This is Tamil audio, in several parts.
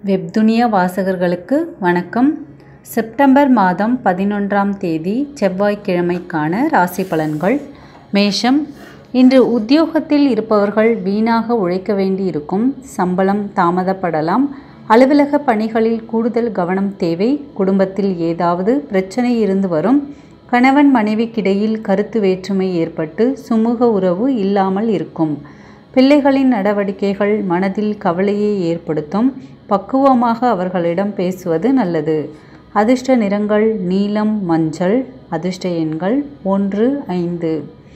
வெப்துனியா வாசகர்களுக்கு வணக்கம் செப்டம்பர் மாதம் பதினொன்றாம் தேதி செவ்வாய்க்கிழமைக்கான ராசி பலன்கள் மேஷம் இன்று உத்தியோகத்தில் இருப்பவர்கள் வீணாக உழைக்க வேண்டியிருக்கும் சம்பளம் தாமதப்படலாம் அலுவலக பணிகளில் கூடுதல் கவனம் தேவை குடும்பத்தில் ஏதாவது பிரச்சனை இருந்து வரும் கணவன் மனைவிக்கிடையில் கருத்து வேற்றுமை ஏற்பட்டு சுமூக உறவு இல்லாமல் இருக்கும் பிள்ளைகளின் நடவடிக்கைகள் மனதில் கவலையை ஏற்படுத்தும் பக்குவமாக அவர்களிடம் பேசுவது நல்லது அதிர்ஷ்ட நிறங்கள் நீலம் மஞ்சள் அதிர்ஷ்ட எண்கள் ஒன்று ஐந்து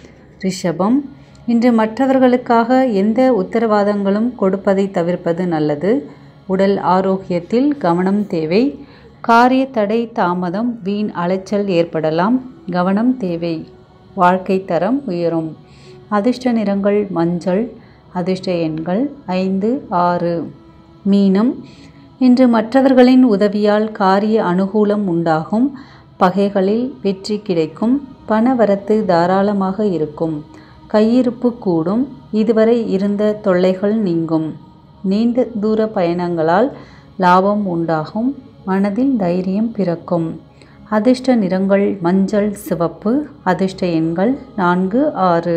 ரிஷபம் இன்று மற்றவர்களுக்காக எந்த உத்தரவாதங்களும் கொடுப்பதை தவிர்ப்பது நல்லது உடல் ஆரோக்கியத்தில் கவனம் தேவை காரிய தடை தாமதம் வீண் அலைச்சல் ஏற்படலாம் கவனம் தேவை வாழ்க்கை தரம் உயரும் அதிர்ஷ்ட நிறங்கள் மஞ்சள் அதிர்ஷ்ட எண்கள் ஐந்து ஆறு மீனம் இன்று மற்றவர்களின் உதவியால் காரிய அனுகூலம் உண்டாகும் பகைகளில் வெற்றி கிடைக்கும் பணவரத்து தாராளமாக இருக்கும் கையிருப்பு கூடும் இதுவரை இருந்த தொல்லைகள் நீங்கும் நீண்ட தூர பயணங்களால் லாபம் உண்டாகும் மனதில் தைரியம் பிறக்கும் அதிர்ஷ்ட நிறங்கள் மஞ்சள் சிவப்பு அதிர்ஷ்ட எண்கள் நான்கு ஆறு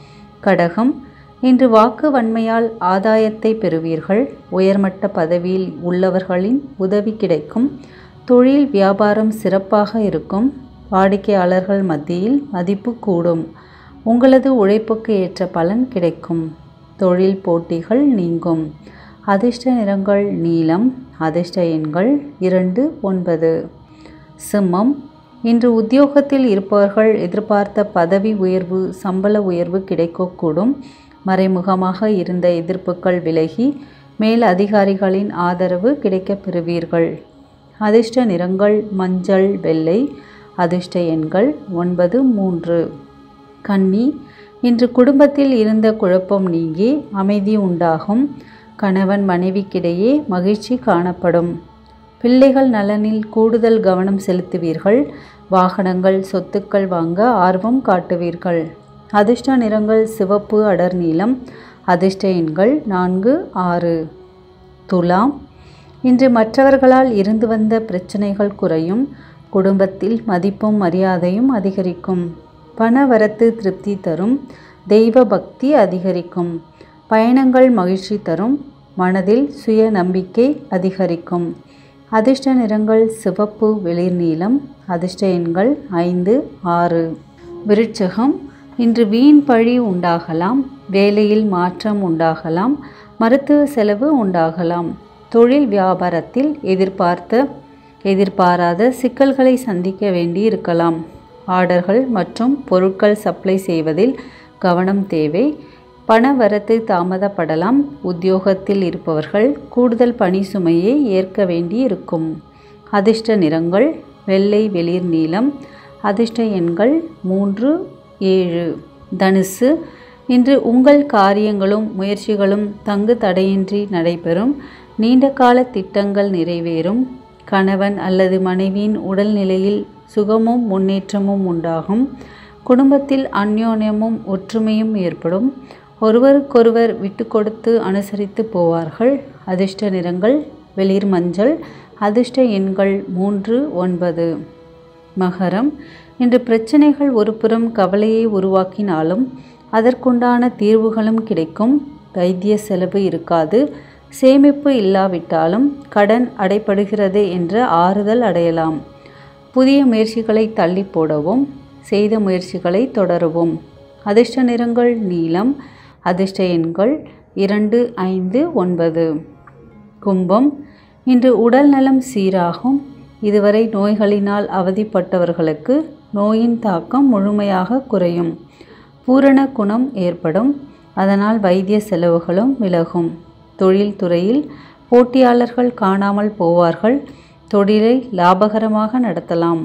கடகம் இன்று வாக்கு வன்மையால் ஆதாயத்தை பெறுவீர்கள் உயர்மட்ட பதவியில் உள்ளவர்களின் உதவி கிடைக்கும் தொழில் வியாபாரம் சிறப்பாக இருக்கும் வாடிக்கையாளர்கள் மத்தியில் மதிப்பு கூடும் உங்களது உழைப்புக்கு ஏற்ற பலன் கிடைக்கும் தொழில் போட்டிகள் நீங்கும் அதிர்ஷ்ட நிறங்கள் நீலம் அதிர்ஷ்ட எண்கள் இரண்டு ஒன்பது சிம்மம் இன்று உத்தியோகத்தில் இருப்பவர்கள் எதிர்பார்த்த பதவி உயர்வு சம்பள உயர்வு கிடைக்கக்கூடும் மறைமுகமாக இருந்த எதிர்ப்புகள் விலகி மேல் அதிகாரிகளின் ஆதரவு கிடைக்கப் பெறுவீர்கள் அதிர்ஷ்ட நிறங்கள் மஞ்சள் வெள்ளை அதிர்ஷ்ட எண்கள் ஒன்பது மூன்று கன்னி இன்று குடும்பத்தில் இருந்த குழப்பம் நீங்கி அமைதி உண்டாகும் கணவன் மனைவிக்கிடையே மகிழ்ச்சி காணப்படும் பிள்ளைகள் நலனில் கூடுதல் கவனம் செலுத்துவீர்கள் வாகனங்கள் சொத்துக்கள் வாங்க ஆர்வம் காட்டுவீர்கள் அதிர்ஷ்ட நிறங்கள் சிவப்பு அடர் நீலம் அதிர்ஷ்ட எண்கள் நான்கு ஆறு துலாம் இன்று மற்றவர்களால் இருந்து வந்த பிரச்சனைகள் குறையும் குடும்பத்தில் மதிப்பும் மரியாதையும் அதிகரிக்கும் பண வரத்து திருப்தி தரும் தெய்வ பக்தி அதிகரிக்கும் பயணங்கள் மகிழ்ச்சி தரும் மனதில் சுய நம்பிக்கை அதிகரிக்கும் அதிர்ஷ்ட நிறங்கள் சிவப்பு வெளிர் நீலம் அதிர்ஷ்ட எண்கள் ஐந்து ஆறு விருட்சகம் இன்று வீண் பழி உண்டாகலாம் வேலையில் மாற்றம் உண்டாகலாம் மருத்துவ செலவு உண்டாகலாம் தொழில் வியாபாரத்தில் எதிர்பார்த்த எதிர்பாராத சிக்கல்களை சந்திக்க வேண்டி இருக்கலாம் ஆர்டர்கள் மற்றும் பொருட்கள் சப்ளை செய்வதில் கவனம் தேவை பண வரத்து தாமதப்படலாம் உத்தியோகத்தில் இருப்பவர்கள் கூடுதல் பணி சுமையை ஏற்க வேண்டி இருக்கும் அதிர்ஷ்ட நிறங்கள் வெள்ளை வெளிர் நீலம் அதிர்ஷ்ட எண்கள் மூன்று ஏழு தனுசு இன்று உங்கள் காரியங்களும் முயற்சிகளும் தங்கு தடையின்றி நடைபெறும் நீண்டகால திட்டங்கள் நிறைவேறும் கணவன் அல்லது மனைவியின் உடல்நிலையில் சுகமும் முன்னேற்றமும் உண்டாகும் குடும்பத்தில் அந்யோன்யமும் ஒற்றுமையும் ஏற்படும் ஒருவருக்கொருவர் விட்டு கொடுத்து அனுசரித்து போவார்கள் அதிர்ஷ்ட நிறங்கள் வெளிர் மஞ்சள் அதிர்ஷ்ட எண்கள் மூன்று ஒன்பது மகரம் இன்று பிரச்சனைகள் ஒரு புறம் கவலையை உருவாக்கினாலும் அதற்குண்டான தீர்வுகளும் கிடைக்கும் வைத்திய செலவு இருக்காது சேமிப்பு இல்லாவிட்டாலும் கடன் அடைப்படுகிறது என்ற ஆறுதல் அடையலாம் புதிய முயற்சிகளை தள்ளி போடவும் செய்த முயற்சிகளை தொடரவும் அதிர்ஷ்ட நிறங்கள் நீலம் அதிர்ஷ்ட எண்கள் இரண்டு ஐந்து ஒன்பது கும்பம் இன்று உடல் நலம் சீராகும் இதுவரை நோய்களினால் அவதிப்பட்டவர்களுக்கு நோயின் தாக்கம் முழுமையாக குறையும் பூரண குணம் ஏற்படும் அதனால் வைத்திய செலவுகளும் விலகும் தொழில் துறையில் போட்டியாளர்கள் காணாமல் போவார்கள் தொழிலை லாபகரமாக நடத்தலாம்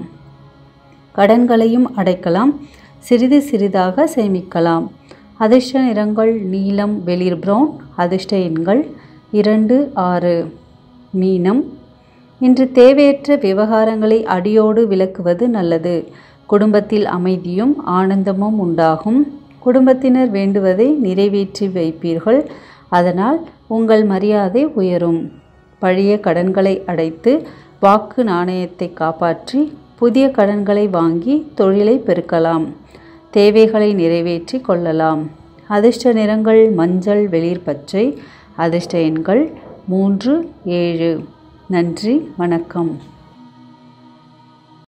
கடன்களையும் அடைக்கலாம் சிறிது சிறிதாக சேமிக்கலாம் அதிர்ஷ்ட நிறங்கள் நீலம் வெளிர் பிரவுன் அதிர்ஷ்ட எண்கள் இரண்டு ஆறு மீனம் இன்று தேவையற்ற விவகாரங்களை அடியோடு விலக்குவது நல்லது குடும்பத்தில் அமைதியும் ஆனந்தமும் உண்டாகும் குடும்பத்தினர் வேண்டுவதை நிறைவேற்றி வைப்பீர்கள் அதனால் உங்கள் மரியாதை உயரும் பழைய கடன்களை அடைத்து வாக்கு நாணயத்தை காப்பாற்றி புதிய கடன்களை வாங்கி தொழிலை பெருக்கலாம் தேவைகளை நிறைவேற்றி கொள்ளலாம் அதிர்ஷ்ட நிறங்கள் மஞ்சள் வெளிர் பச்சை அதிர்ஷ்ட எண்கள் மூன்று ஏழு நன்றி வணக்கம்